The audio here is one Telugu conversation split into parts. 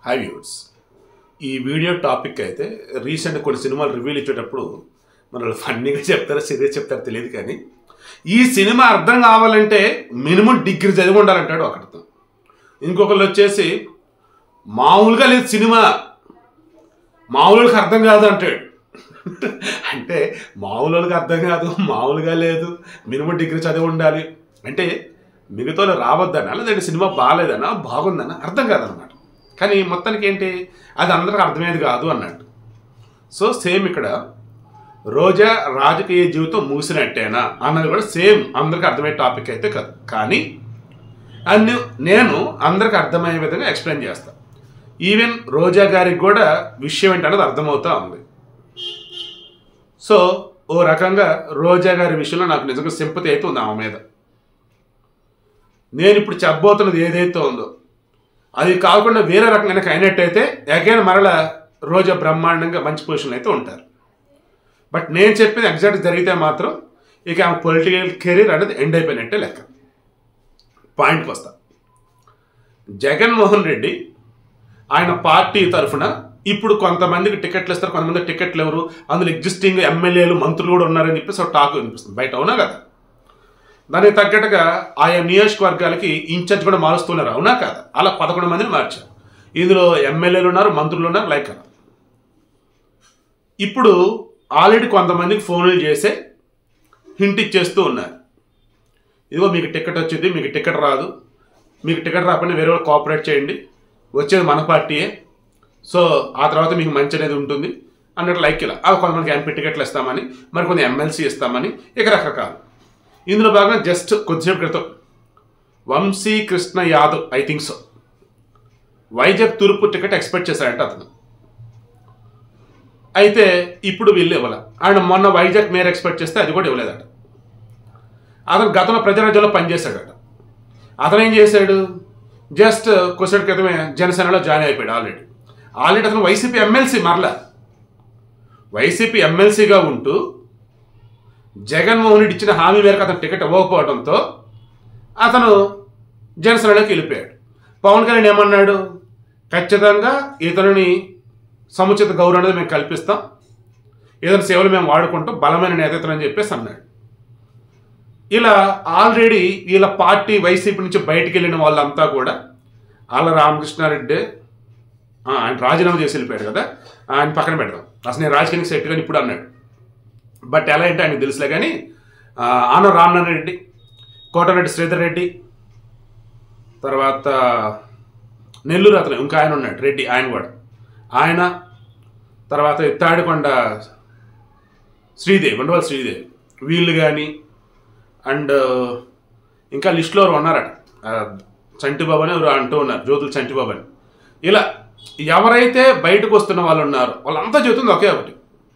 హై వ్యూస్ ఈ వీడియో టాపిక్ అయితే రీసెంట్ కొన్ని సినిమాలు రివ్యూలు ఇచ్చేటప్పుడు మన వాళ్ళు ఫన్నీగా చెప్తారో సీరియస్ చెప్తారో తెలియదు కానీ ఈ సినిమా అర్థం కావాలంటే మినిమం డిగ్రీ చదివి ఉండాలంటాడు ఒకటితో ఇంకొకళ్ళు వచ్చేసి మామూలుగా లేదు సినిమా మామూలుకి అర్థం కాదు అంటాడు అంటే మామూలుకి అర్థం కాదు మామూలుగా లేదు మినిమం డిగ్రీ చదివి ఉండాలి అంటే మిగతా రావద్దనా లేదంటే సినిమా బాగాలేదనా బాగుందనా అర్థం కాదనమాట కానీ మొత్తానికి ఏంటి అది అందరికి అర్థమయ్యేది కాదు అన్నట్టు సో సేమ్ ఇక్కడ రోజా రాజకీయ జీవితం మూసినట్టేనా అన్నది కూడా సేమ్ అందరికి అర్థమయ్యే టాపిక్ అయితే కాదు కానీ అన్ని నేను అందరికి అర్థమయ్యే విధంగా ఎక్స్ప్లెయిన్ చేస్తాను ఈవెన్ రోజా గారికి కూడా విషయం ఏంటనేది అర్థమవుతా ఉంది సో ఓ రకంగా రోజా గారి విషయంలో నాకు నిజంగా సింపతి అయితే ఉంది ఆమె మీద నేను ఇప్పుడు చెప్పబోతున్నది ఏదైతే ఉందో అది కాకుండా వేరే రకంగా అయినట్టయితే అగైన్ మరల రోజా బ్రహ్మాండంగా మంచి పొజిషన్లో అయితే ఉంటారు బట్ నేను చెప్పింది ఎగ్జాక్ట్ జరిగితే మాత్రం ఇక ఆమె పొలిటికల్ కెరీర్ అనేది ఎండ్ అయిపోయినట్టే లెక్క పాయింట్కి వస్తా జగన్మోహన్ రెడ్డి ఆయన పార్టీ తరఫున ఇప్పుడు కొంతమందికి టికెట్లు ఇస్తారు కొంతమంది టికెట్లు ఎవరు అందులో ఎగ్జిస్టింగ్ ఎమ్మెల్యేలు మంత్రులు కూడా ఉన్నారని చెప్పేసి ఒక టాక్ వినిపిస్తుంది బయట అవునా కదా దానికి తగ్గట్టుగా ఆయా నియోజకవర్గాలకి ఇన్ఛార్జ్ కూడా మారుస్తున్నారు అవునా కాదా అలా పదకొండు మందిని మార్చారు ఇందులో ఎమ్మెల్యేలు ఉన్నారు మంత్రులు ఉన్నారు లైక్ అలా ఇప్పుడు ఆల్రెడీ కొంతమందికి ఫోన్లు చేసే హింట్ ఇచ్చేస్తూ ఉన్నారు ఇదిగో మీకు టికెట్ వచ్చింది మీకు టికెట్ రాదు మీకు టికెట్ రాకుండా వేరే వాళ్ళు కోఆపరేట్ చేయండి వచ్చేది మన పార్టీయే సో ఆ తర్వాత మీకు మంచి అనేది ఉంటుంది అన్నట్టు లైక్ ఇలా ఆ కొంతమందికి ఎంపీ టికెట్లు ఇస్తామని మరి కొన్ని ఎమ్మెల్సీ ఇస్తామని ఇక రకరకాలు ఇందులో భాగంగా జస్ట్ కొద్దిసేపు క్రితం Vamsi Krishna Yadav I think so Vizag తూర్పు టికెట్ ఎక్స్పెక్ట్ చేశాడంట అతను అయితే ఇప్పుడు వీళ్ళు ఇవ్వాల ఆయన మొన్న వైజాగ్ మేయర్ ఎక్స్పెక్ట్ చేస్తే అది కూడా ఇవ్వలేదట అతను గతంలో ప్రజారాజ్యంలో పనిచేశాడట అతను ఏం చేశాడు జస్ట్ కొద్దిసేపు క్రితమే జనసేనలో జాయిన్ అయిపోయాడు ఆల్రెడీ ఆల్రెడీ అతను వైసీపీ ఎమ్మెల్సీ మరలా వైసీపీ ఎమ్మెల్సీగా ఉంటూ జగన్మోహన్ రెడ్డి ఇచ్చిన హామీ మేరకు అతను టికెట్ ఇవ్వకపోవడంతో అతను జనసేనలోకి వెళ్ళిపోయాడు పవన్ కళ్యాణ్ ఏమన్నాడు ఖచ్చితంగా ఇతనిని సముచిత గౌరవం అనేది మేము కల్పిస్తాం ఇతని సేవలు మేము వాడుకుంటాం బలమైన నేతృత్వం అని చెప్పేసి అన్నాడు ఇలా ఆల్రెడీ వీళ్ళ పార్టీ వైసీపీ నుంచి బయటికి వెళ్ళిన వాళ్ళంతా కూడా ఆళ్ళ రామకృష్ణారెడ్డి ఆ, ఆయన రాజీనామా చేసి వెళ్ళిపోయాడు కదా ఆయన పక్కన పెడదాం అసలు నేను రాజకీయానికి సెట్ కానీ ఇప్పుడు అన్నాడు బట్ ఎలా అంటే ఆయనకు తెలుసులే కానీ ఆ, ఆన రామనారాయణ రెడ్డి కోటరెడ్డి శ్రీధర్ రెడ్డి తర్వాత నెల్లూరు అతను ఇంకా ఆయన ఉన్నాడు రెడ్డి ఆయన కూడా ఆయన తర్వాత తాడికొండ శ్రీదేవి ఉండవల్ శ్రీదేవి వీళ్ళు కానీ అండ్ ఇంకా లిస్టులో ఎవరు ఉన్నారట ఆ, చంటిబాబు అని ఎవరు అంటూ ఉన్నారు జ్యోతులు చంటిబాబు అని ఇలా ఎవరైతే బయటకు వస్తున్న వాళ్ళు ఉన్నారో వాళ్ళంతా చెబుతుంది ఒకే ఒకటి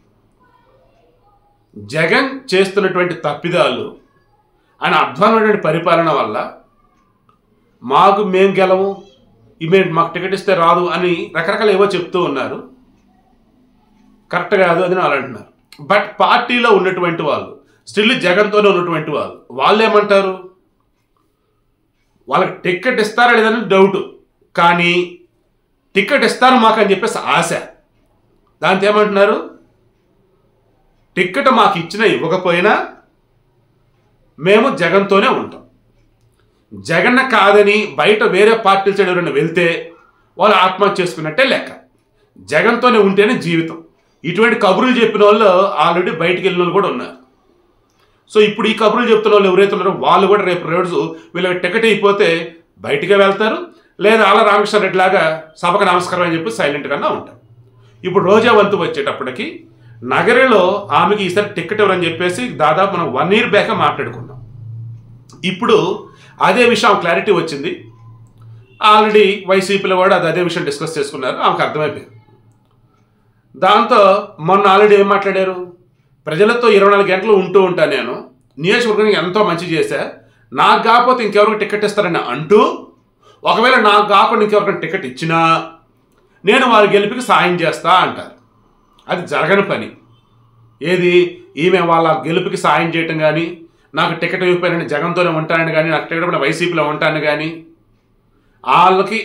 జగన్ చేస్తున్నటువంటి తప్పిదాలు ఆయన అధ్వానమైనటువంటి పరిపాలన వల్ల మాకు మేం గెలము ఇమే మాకు టికెట్ ఇస్తే రాదు అని రకరకాల ఏవో చెప్తూ ఉన్నారు కరెక్ట్ కాదు అని వాళ్ళు అంటున్నారు బట్ పార్టీలో ఉన్నటువంటి వాళ్ళు స్టిల్ జగన్తోనే ఉన్నటువంటి వాళ్ళు వాళ్ళు ఏమంటారు వాళ్ళకి టికెట్ ఇస్తారా లేదని డౌట్ కానీ టికెట్ ఇస్తారు మాకు అని చెప్పేసి ఆశ దాంతో ఏమంటున్నారు టికెట్ మాకు ఇచ్చినా ఇవ్వకపోయినా మేము జగన్తోనే ఉంటాం జగన్న కాదని బయట వేరే పార్టీల సైడ్ ఎవరైనా వెళ్తే వాళ్ళు ఆత్మహత్య చేసుకున్నట్టే లెక్క జగన్తోనే ఉంటేనే జీవితం ఇటువంటి కబుర్లు చెప్పిన వాళ్ళు ఆల్రెడీ బయటికి వెళ్ళిన వాళ్ళు కూడా ఉన్నారు సో ఇప్పుడు ఈ కబుర్లు చెప్తున్న వాళ్ళు ఎవరైతే ఉన్నారో వాళ్ళు కూడా రేపు రోజు వీళ్ళకి టికెట్ అయిపోతే బయటికే వెళ్తారు లేదా అలా రామకృష్ణ రెడ్డి లాగా సభకు నమస్కారం అని చెప్పి సైలెంట్గానే ఉంటారు ఇప్పుడు రోజా వంతు వచ్చేటప్పటికి నగరిలో ఆమెకి ఈసారి టికెట్ ఎవరని చెప్పేసి దాదాపు మనం వన్ ఇయర్ బ్యాక్ మాట్లాడుకున్నాం ఇప్పుడు అదే విషయం క్లారిటీ వచ్చింది ఆల్రెడీ వైసీపీలో కూడా అది అదే విషయం డిస్కస్ చేసుకున్నారు ఆమెకు అర్థమైపోయింది దాంతో మొన్న ఆల్రెడీ ఏం మాట్లాడారు ప్రజలతో ఇరవై నాలుగు గంటలు ఉంటూ ఉంటా నేను నియోజకవర్గానికి ఎంతో మంచి చేశా నాకు కాకపోతే ఇంకెవరికి టికెట్ ఇస్తారని అంటూ ఒకవేళ నాకు కాకుండా ఇంకెవరికైనా టికెట్ ఇచ్చినా నేను వారి గెలుపుకి సాయం చేస్తా అంటారు అది జరగని పని ఏది ఈమె వాళ్ళ గెలుపుకి సాయం చేయటం కానీ నాకు టికెట్ ఇవ్వకపోయినా జగన్తోనే ఉంటానని కానీ నాకు టికెట్ ఇవ్వకుండా వైసీపీలో ఉంటాను కానీ వాళ్ళకి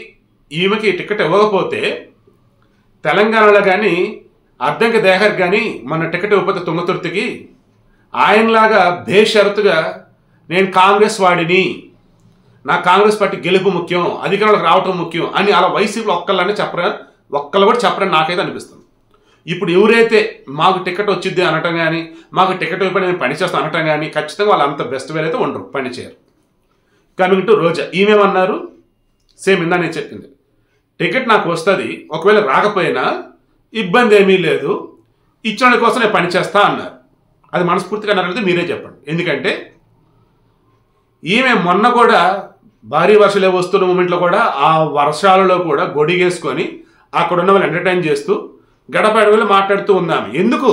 ఈమెకి టికెట్ ఇవ్వకపోతే తెలంగాణలో కానీ అద్దంకి దేహర్ కానీ మన టికెట్ ఇవ్వకపోతే తుంగతుర్తికి ఆయనలాగా బేషరతుగా నేను కాంగ్రెస్ వాడిని నా కాంగ్రెస్ పార్టీ గెలుపు ముఖ్యం అధికారంలోకి రావటం ముఖ్యం అని అలా వైసీపీలో ఒక్కళ్ళనే చెప్పరా ఒక్కళ్ళు కూడా చెప్పరని నాకైతే అనిపిస్తుంది ఇప్పుడు ఎవరైతే మాకు టికెట్ వచ్చింది అనటం కానీ మాకు టికెట్ ఇవ్వబడి నేను పని చేస్తాను అనటం కానీ ఖచ్చితంగా వాళ్ళు అంత బెస్ట్ వేలు అయితే ఉండరు పని చేయరు కమింగ్ టు రోజా ఈమెమన్నారు సేమ్ ఇందా నేను చెప్పింది టికెట్ నాకు వస్తుంది ఒకవేళ రాకపోయినా ఇబ్బంది ఏమీ లేదు ఇచ్చిన కోసం నేను పని చేస్తా అన్నారు అది మనస్ఫూర్తిగా అన్నారంటే మీరే చెప్పండి ఎందుకంటే ఈమె మొన్న కూడా భారీ వర్షాలు వస్తున్న మూమెంట్లో కూడా ఆ వర్షాలలో కూడా గొడిగేసుకొని అక్కడ ఉన్న వాళ్ళు ఎంటర్టైన్ చేస్తూ గడప అడవులు మాట్లాడుతూ ఉందాము ఎందుకు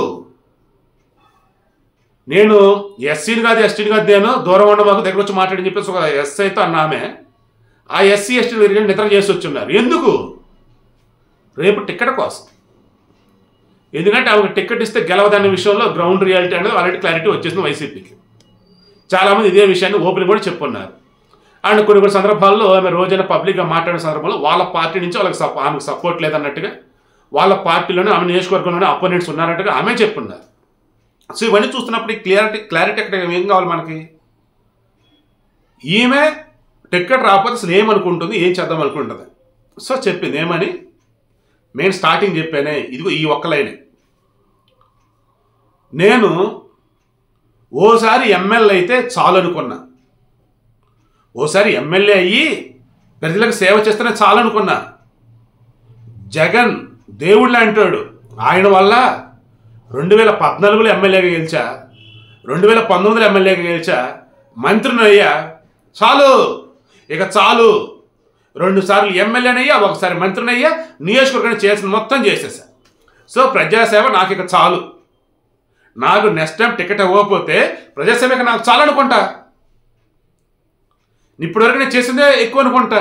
నేను ఎస్సీని కాదు ఎస్టీని కాదు నేను దూరం ఉన్న మాకు దగ్గర వచ్చి మాట్లాడని చెప్పేసి ఒక ఎస్ఐతో అన్న ఆమె ఆ ఎస్సీ ఎస్టీ దగ్గర నిద్ర చేసి వచ్చున్నారు ఎందుకు రేపు టికెట్ కోసం ఎందుకంటే ఆమెకు టికెట్ ఇస్తే గెలవదన్న విషయంలో గ్రౌండ్ రియాలిటీ అనేది ఆల్రెడీ క్లారిటీ వచ్చేసింది వైసీపీకి చాలామంది ఇదే విషయాన్ని ఓపెన్ కూడా చెప్పున్నారు అండ్ కొన్ని కొన్ని సందర్భాల్లో ఆమె రోజైనా పబ్లిక్గా మాట్లాడిన సందర్భంలో వాళ్ళ పార్టీ నుంచి వాళ్ళకి సపో ఆమెకు సపోర్ట్ లేదన్నట్టుగా వాళ్ళ పార్టీలోనే ఆమె నియోజకవర్గంలోనే అపోనెంట్స్ ఉన్నారన్నట్టుగా ఆమె చెప్పున్నారు సో ఇవన్నీ చూస్తున్నప్పుడు ఈ క్లియారిటీ క్లారిటీ అక్కడ ఏం కావాలి మనకి ఈమె టికెట్ రాకపోతే అసలు ఏమనుకుంటుంది ఏం చేద్దాం అనుకుంటుంది సో చెప్పింది ఏమని నేను స్టార్టింగ్ చెప్పానే ఇదిగో ఈ ఒక్క లైనే నేను ఓసారి ఎమ్మెల్యే అయితే చాలు అనుకున్నా ఓసారి ఎమ్మెల్యే అయ్యి ప్రజలకు సేవ చేస్తేనే చాలు అనుకున్నా జగన్ దేవుళ్ళ అంటాడు ఆయన వల్ల రెండు వేల పద్నాలుగులో ఎమ్మెల్యేగా గెలిచా రెండు వేల పంతొమ్మిదిలో ఎమ్మెల్యేగా గెలిచా మంత్రిని అయ్యా చాలు ఇక చాలు రెండు సార్లు ఎమ్మెల్యేనయ్యా ఒకసారి మంత్రిని అయ్యా నియోజకవర్గాన్ని చేసిన మొత్తం చేసేసా సో ప్రజాసేవ నాకు ఇక చాలు నాకు నెక్స్ట్ టైం టికెట్ ఇవ్వకపోతే ప్రజాసేవకి నాకు చాలు అనుకుంటా ఇప్పటివరకు నేను చేసిందే ఎక్కువ అనుకుంటా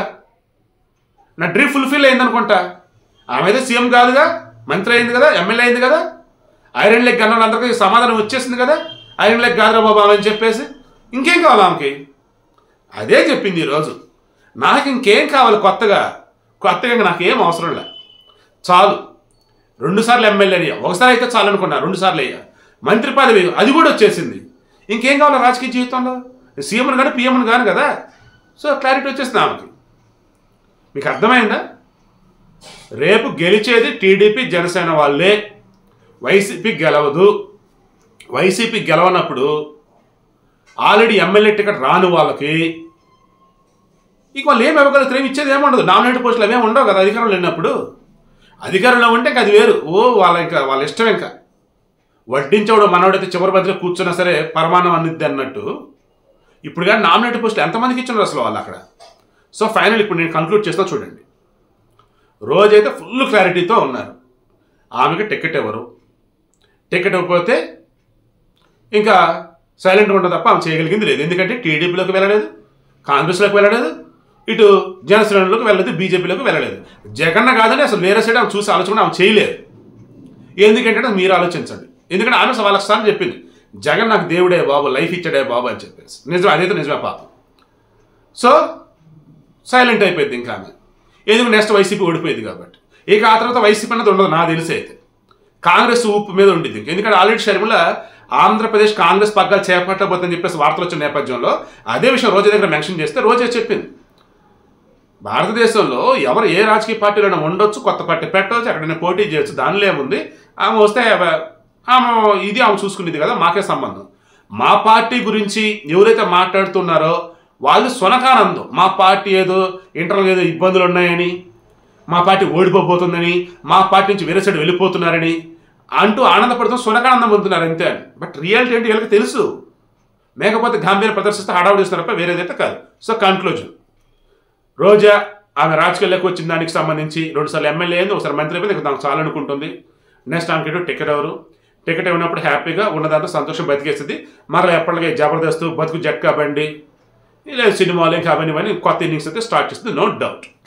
నా డ్రీమ్ ఫుల్ఫిల్ అయింది అనుకుంటా ఆమె అయితే సీఎం కాదుగా మంత్రి అయింది కదా ఎమ్మెల్యే అయింది కదా ఐరన్ లెగ్ అన్న వాళ్ళందరికీ సమాధానం వచ్చేసింది కదా ఐరన్ లెగ్ కాదురా బాబా అని చెప్పేసి ఇంకేం కావాలి ఆమెకి అదే చెప్పింది ఈరోజు నాకు ఇంకేం కావాలి కొత్తగా కొత్తగా ఇంకా నాకేం అవసరం లే చాలు రెండుసార్లు ఎమ్మెల్యే అయ్యా ఒకసారి అయితే చాలు అనుకున్నా రెండుసార్లు అయ్యా మంత్రి పదవి అది కూడా వచ్చేసింది ఇంకేం కావాలి రాజకీయ జీవితంలో సీఎంను కానీ పిఎంను కాను కదా సో క్లారిటీ వచ్చేసింది ఆమెకి మీకు అర్థమైందా రేపు గెలిచేది టీడీపీ జనసేన వాళ్ళే వైసీపీ గెలవదు వైసీపీ గెలవనప్పుడు ఆల్రెడీ ఎమ్మెల్యే టికెట్ రాని వాళ్ళకి ఇక వాళ్ళు ఏమి ఇవ్వగలుగుతారు ఏమి ఇచ్చేది ఏమి ఉండదు నామినేటెడ్ పోస్టులు అవేమి ఉండవు కదా అధికారంలో లేనప్పుడు అధికారంలో ఉంటే ఇంకా అది వేరు ఓ వాళ్ళ ఇంకా వాళ్ళ ఇష్టం ఇంకా వడ్డించోడు మనోడైతే చివరి మధ్యలో కూర్చున్నా సరే పరమాణం అన్నిద్ది అన్నట్టు ఇప్పుడు కానీ నామినేటెడ్ పోస్టులు ఎంతమందికి ఇచ్చినారు అసలు వాళ్ళు అక్కడ సో ఫైనల్ ఇప్పుడు నేను కంక్లూడ్ చేస్తా చూడండి రోజైతే ఫుల్ క్లారిటీతో ఉన్నారు ఆమెకి టికెట్ ఎవరు టికెట్ ఇవ్వకపోతే ఇంకా సైలెంట్గా ఉంటుంది తప్ప ఆమె చేయగలిగింది లేదు ఎందుకంటే టీడీపీలోకి వెళ్ళలేదు కాంగ్రెస్లోకి వెళ్ళలేదు ఇటు జనసేనలోకి వెళ్ళలేదు బీజేపీలోకి వెళ్ళలేదు జగన్న కాదని అసలు వేరే సైడ్ ఆమె చూసి ఆలోచన ఆమె చేయలేదు ఎందుకంటే మీరు ఆలోచించండి ఎందుకంటే ఆమె వాళ్ళకి సార్లు చెప్పింది జగన్ నాకు దేవుడే బాబు లైఫ్ ఇచ్చాడే బాబు అని చెప్పేసి నిజం అదైతే నిజమే పాపం సో సైలెంట్ అయిపోయింది ఇంకా ఆమె ఎందుకు నెక్స్ట్ వైసీపీ ఓడిపోయింది కాబట్టి ఇక ఆ తర్వాత వైసీపీ అన్నది ఉండదు నాకు తెలిసి అయితే కాంగ్రెస్ ఊపు మీద ఉండింది ఎందుకంటే ఆల్రెడీ షర్మిల ఆంధ్రప్రదేశ్ కాంగ్రెస్ పగ్గాలు చేపట్టబోతుందని చెప్పేసి వార్తలు వచ్చిన నేపథ్యంలో అదే విషయం రోజా దగ్గర మెన్షన్ చేస్తే రోజే చెప్పింది భారతదేశంలో ఎవరు ఏ రాజకీయ పార్టీలోనే ఉండొచ్చు కొత్త పార్టీ పెట్టవచ్చు ఎక్కడైనా పోటీ చేయొచ్చు దానిలో ఏముంది ఆమె వస్తే ఆమె ఆమె ఇది ఆమె చూసుకునేది కదా మాకే సంబంధం మా పార్టీ గురించి ఎవరైతే మాట్లాడుతున్నారో వాళ్ళు స్వనకానందం మా పార్టీ ఏదో ఇంటర్నల్ ఏదో ఇబ్బందులు ఉన్నాయని మా పార్టీ ఓడిపోబోతుందని మా పార్టీ నుంచి వేరే సైడ్ వెళ్ళిపోతున్నారని అంటూ ఆనందపడుతూ సునకానందం పొందుతున్నారు అంతే అని బట్ రియాలిటీ ఏంటి వీళ్ళకి తెలుసు మేకపోతే గంభీర ప్రదర్శిస్తే హడావుడి ఇస్తున్నారు వేరేదైతే కాదు సో కన్క్లూజన్ రోజా ఆమె రాజకీయాల్లోకి వచ్చిన దానికి సంబంధించి రెండుసార్లు ఎమ్మెల్యే అయింది ఒకసారి మంత్రి అయిపోయింది ఇక నాకు చాలనుకుంటుంది నెక్స్ట్ ఆమెకి టికెట్ ఎవరు టికెట్ ఇవ్వనప్పుడు హ్యాపీగా ఉన్నదంతా సంతోషం బతికేస్తుంది మరలా ఎప్పటికీ జబర్దస్త్ బతుకు జట్కా బండి ఇలా సినిమాలు ఇంకా అవన్నీ ఇవన్నీ కొత్త ఇన్నింగ్స్ అయితే స్టార్ట్ చేస్తుంది నో డౌట్